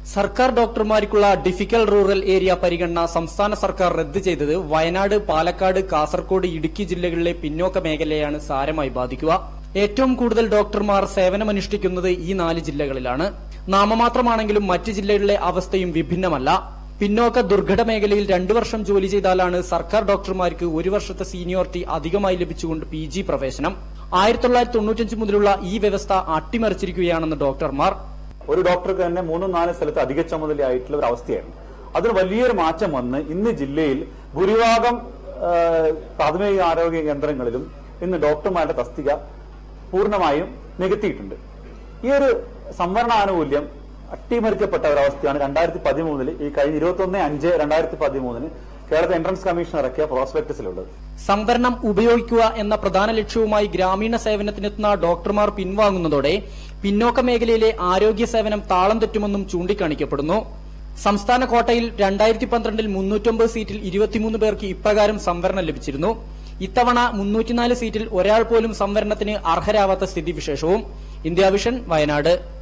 സർക്കാർ ഡോക്ടർമാർക്കുള്ള difficult rural area പരിഗണന സംസ്ഥാന സർക്കാർ റദ്ദ് ചെയ്തത് വയനാട് പാലക്കാട് കാസർഗോഡ് ഇടുക്കി ജില്ലകളിലെ പിന്നോക്ക മേഖലയാണ് സാരമായി ബാധിക്കുക ഏറ്റവും കൂടുതൽ ഡോക്ടർമാർ സേവനമനുഷ്ഠിക്കുന്നത് ഈ നാല് ജില്ലകളിലാണ് നാമമാത്രമാണെങ്കിലും മറ്റ് ജില്ലകളിലെ അവസ്ഥയും വിഭിന്നമല്ല പിന്നോക്ക ദുർഘട മേഖലയിൽ രണ്ടു വർഷം ജോലി ചെയ്താലാണ് സർക്കാർ ഡോക്ടർമാർക്ക് ഒരു വർഷത്തെ സീനിയോറിറ്റി അധികമായി ലഭിച്ചുകൊണ്ട് പി ജി പ്രവേശനം ആയിരത്തി തൊള്ളായിരത്തി തൊണ്ണൂറ്റഞ്ച് മുതലുള്ള ഈ വ്യവസ്ഥ അട്ടിമറിച്ചിരിക്കുകയാണെന്ന് ഡോക്ടർമാർ ഒരു ഡോക്ടർക്ക് തന്നെ മൂന്നും നാലും സ്ഥലത്ത് അധിക ചുമതലയായിട്ടുള്ള ഒരു അവസ്ഥയായിരുന്നു അതിന് വലിയൊരു മാറ്റം വന്ന് ഇന്ന് ജില്ലയിൽ ഭൂരിഭാഗം ആ, പ്രാഥമിക ആരോഗ്യ കേന്ദ്രങ്ങളിലും ഇന്ന് ഡോക്ടർമാരുടെ തസ്തിക പൂർണ്ണമായും നികത്തിയിട്ടുണ്ട് ഈ ഒരു സംവരണാനുകൂല്യം അട്ടിമറിക്കപ്പെട്ട ഒരവസ്ഥയാണ് രണ്ടായിരത്തി പതിമൂന്നില് ഈ കഴിഞ്ഞ ഇരുപത്തി ഒന്ന് അഞ്ച് രണ്ടായിരത്തി പതിമൂന്നിന് കേരള എൻട്രൻസ് കമ്മീഷൻ ഇറക്കിയ പ്രോസ്പെക്ടസിലുള്ളത് സംവരണം ഉപയോഗിക്കുക എന്ന പ്രധാന ലക്ഷ്യവുമായി ഗ്രാമീണ സേവനത്തിനെത്തുന്ന ഡോക്ടർമാർ പിൻവാങ്ങുന്നതോടെ പിന്നോക്ക മേഖലയിലെ ആരോഗ്യ സേവനം താളം തെറ്റുമെന്നും ചൂണ്ടിക്കാണിക്കപ്പെടുന്നു സംസ്ഥാന കോട്ടയിൽ രണ്ടായിരത്തി പന്ത്രണ്ടിൽ മുന്നൂറ്റൊമ്പത് സീറ്റിൽ ഇരുപത്തിമൂന്ന് പേർക്ക് ഇപ്രകാരം സംവരണം ലഭിച്ചിരുന്നു ഇത്തവണ മുന്നൂറ്റിനാല് സീറ്റിൽ ഒരാൾ പോലും സംവരണത്തിന് അർഹരാവാത്ത സ്ഥിതിവിശേഷവും ഇന്ത്യ വിഷൻ വയനാട്